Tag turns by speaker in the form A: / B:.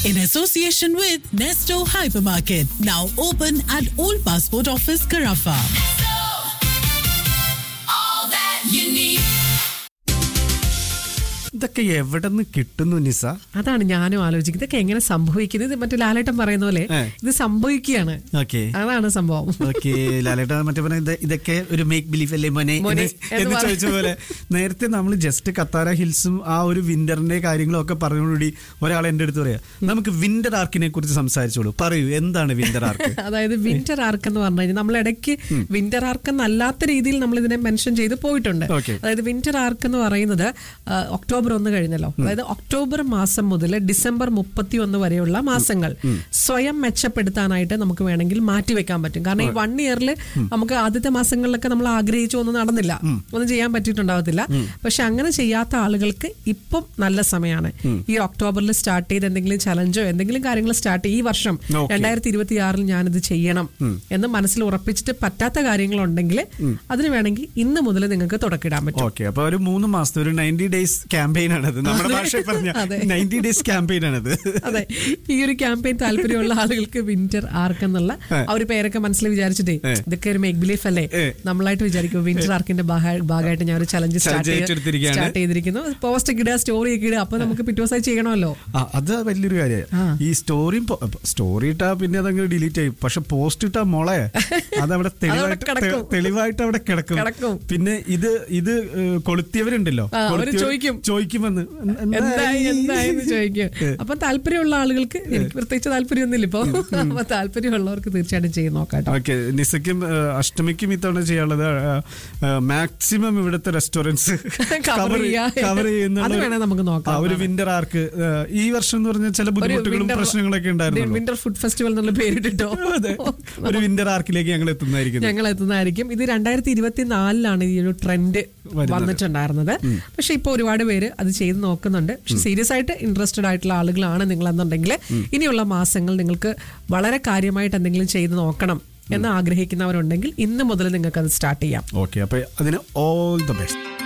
A: in association with Nesto Hypermarket, now open at Old Passport Office, Carafa.
B: all that you need.
C: ഇതൊക്കെ എവിടെ നിന്ന് കിട്ടുന്നു നിസ
D: അതാണ് ഞാനും ആലോചിക്കുന്നത് ഇതൊക്കെ എങ്ങനെ സംഭവിക്കുന്നത് ഇത് മറ്റേ ലാലേട്ടൻ പറയുന്ന പോലെ
C: ഏ.
D: ഇത് സംഭവിക്കുകയാണ്
C: ഓക്കെ
D: അതാണ് സംഭവം
C: ഓക്കെ ലാലേട്ട മറ്റേ പറഞ്ഞ ഇത് ഇതൊക്കെ ഒരു മേക്ക് ബിലീഫ് അല്ലേ മോനെ
D: മോനെ
C: എന്ന്
D: എന്ന്
C: എന്ന്
D: പറ-
C: ചോദിച്ച പോലെ നേരത്തെ നമ്മൾ ജസ്റ്റ് കത്താര ഹിൽസും ആ ഒരു വിന്ററിന്റെ കാര്യങ്ങളും ഒക്കെ പറഞ്ഞുകൂടി ഒരാൾ എന്റെ അടുത്ത് പറയാ നമുക്ക് വിന്റർ ആർക്കിനെ കുറിച്ച് സംസാരിച്ചോളൂ പറയൂ എന്താണ് വിന്റർ ആർക്ക്
D: അതായത് വിന്റർ ആർക്ക് എന്ന് പറഞ്ഞു കഴിഞ്ഞാൽ നമ്മൾ ഇടയ്ക്ക് വിന്റർ ആർക്ക് എന്നല്ലാത്ത രീതിയിൽ നമ്മൾ ഇതിനെ മെൻഷൻ ചെയ്ത് പോയിട്ടുണ്ട്
C: Okay.
D: അതായത് വിന്റർ ആർക്ക് എന്ന് പറയുന്നത് ആ, ഒക്ടോബർ ഒന്ന് കഴിഞ്ഞല്ലോ അതായത് ഒക്ടോബർ മാസം മുതൽ ഡിസംബർ മുപ്പത്തി ഒന്ന് വരെയുള്ള മാസങ്ങൾ സ്വയം മെച്ചപ്പെടുത്താനായിട്ട് നമുക്ക് വേണമെങ്കിൽ മാറ്റിവെക്കാൻ പറ്റും കാരണം ഈ വൺ ഇയറിൽ നമുക്ക് ആദ്യത്തെ മാസങ്ങളിലൊക്കെ നമ്മൾ ആഗ്രഹിച്ചു ഒന്നും നടന്നില്ല ഒന്നും ചെയ്യാൻ പറ്റിയിട്ടുണ്ടാവത്തില്ല പക്ഷെ അങ്ങനെ ചെയ്യാത്ത ആളുകൾക്ക് ഇപ്പം നല്ല സമയമാണ് ഈ ഒക്ടോബറിൽ സ്റ്റാർട്ട് ചെയ്ത് എന്തെങ്കിലും ചലഞ്ചോ എന്തെങ്കിലും കാര്യങ്ങൾ സ്റ്റാർട്ട് ഈ വർഷം
C: Okay.
D: രണ്ടായിരത്തി ഇരുപത്തി ആറിൽ ഞാനിത് ചെയ്യണം എന്ന് മനസ്സിൽ ഉറപ്പിച്ചിട്ട് പറ്റാത്ത കാര്യങ്ങളുണ്ടെങ്കിൽ അതിന് വേണമെങ്കിൽ ഇന്ന് മുതൽ നിങ്ങൾക്ക് തുടക്കിടാൻ പറ്റും
C: ഓക്കെ അപ്പൊ ഒരു മൂന്ന് മാസത്തെ ഒരു നയൻറ്റി ഡേയ്സ് ക്യാമ്പയിൻ ആണത് നമ്മുടെ ഭാഷയിൽ പറഞ്ഞ
D: അതെ.
C: നയൻറ്റി ഡേയ്സ് ക്യാമ്പയിൻ ആണത്
D: അതെ ഈ ഒരു ക്യാമ്പയിൻ താല്പര്യമുള്ള ആളുകൾക്ക് വിന്റർ ആർക്ക് എന്നുള്ള ആ ഒരു പേരൊക്കെ മനസ്സിൽ വിചാരിച്ചിട്ടേ
C: ഏ.
D: ഇതൊക്കെ ഒരു മേക്ക് ബിലീഫ് അല്ലേ
C: ഏ.
D: നമ്മളായിട്ട് വിചാരിക്കും വിന്റർ ആർക്കിന്റെ ഭാഗ- ഭാഗമായിട്ട് ഞാൻ ഒരു ചലഞ്ച്
C: Challenge ഏറ്റെടുത്തിരിക്കുകയാണ്.
D: സ്റ്റാർട്ട് ചെയ്തിരിക്കുന്നു പോസ്റ്റ് ഒക്കെ ഇടുക സ്റ്റോറി ഒക്കെ ഇടുക അപ്പൊ നമുക്ക് പിറ്റേ ദിവസമായി ചെയ്യണമല്ലോ
C: ആ, അത് വലിയൊരു കാര്യമാണ് ഈ സ്റ്റോറിയും സ്റ്റോറി ഇട്ടാ പിന്നെ അതങ്ങ് ഡിലീറ്റ് ചെയ്യും പക്ഷെ പോസ്റ്റ് ഇട്ടാ മോളെ അതവിടെ തെളിവായിട്ട്
D: കിടക്കും.
C: തെ- തെളിവായിട്ട് അവിടെ കിടക്കും
D: കിടക്കും.
C: പിന്നെ ഇത് ഇത് ഏഹ്, കൊളുത്തിയവരുണ്ടല്ലോ
D: ആ, അവര്
C: കൊളുത്തിയവർ
D: ചോദിക്കും.
C: ചോദിക്കുമെന്ന്
D: എന്തായി എന്തായെന്ന് ചോദിക്കും അപ്പൊ താല്പര്യമുള്ള ആളുകൾക്ക് എനിക്ക് പ്രത്യേകിച്ച് താല്പര്യമൊന്നുമില്ല ഇപ്പൊ അപ്പൊ താല്പര്യമുള്ളവർക്ക് തീർച്ചയായിട്ടും ചെയ്ത് നോക്കാം
C: ഓക്കെ നിസയ്ക്കും ഏഹ്, അഷ്ടമിക്കും ഇത്തവണ ചെയ്യാനുള്ളത് മാക്സിമം ഇവിടുത്തെ റെസ്റ്റോറൻറ്റ്സ്
D: Cover ചെയ്യാ.
C: കവർ ചെയ്യുന്ന
D: അത് വേണേ നമുക്ക് നോക്കാം.
C: ഒരു വിന്റർ ആർക്ക് ഈ വർഷം എന്ന് പറഞ്ഞാൽ ചില ബുദ്ധിമുട്ടുകളും പ്രശ്നങ്ങളൊക്കെ ഉണ്ടായിരുന്നു
D: വിന്റർ ഫുഡ് ഫെസ്റ്റിവൽ എന്നുള്ള പേരിട്ടോ
C: അതെ ഒരു വിന്റർ ആർക്കിലേക്ക് ഞങ്ങൾ എത്തുന്നതായിരിക്കും
D: ഞങ്ങൾ എത്തുന്നതായിരിക്കും ഇത് രണ്ടായിരത്തി ഇരുപത്തിനാലിലാണ് ഈ ഒരു ട്രെൻഡ്
C: വരുന്നത്.
D: വന്നിട്ടുണ്ടായിരുന്നത് പക്ഷെ ഇപ്പൊ ഒരുപാട് പേര് അത് ചെയ്ത് നോക്കുന്നുണ്ട് പക്ഷെ സീരിയസ് ആയിട്ട് ഇൻട്രസ്റ്റഡ് ആയിട്ടുള്ള ആളുകളാണ് നിങ്ങൾ എന്നുണ്ടെങ്കിൽ ഇനിയുള്ള മാസങ്ങൾ നിങ്ങൾക്ക് വളരെ കാര്യമായിട്ട് എന്തെങ്കിലും ചെയ്ത് നോക്കണം എന്ന് ആഗ്രഹിക്കുന്നവരുണ്ടെങ്കിൽ ഇന്ന് മുതൽ നിങ്ങൾക്ക് അത് സ്റ്റാർട്ട് ചെയ്യാം
C: ഓക്കെ അപ്പൊ അതിന് ഓൾ ദ ബെസ്റ്റ്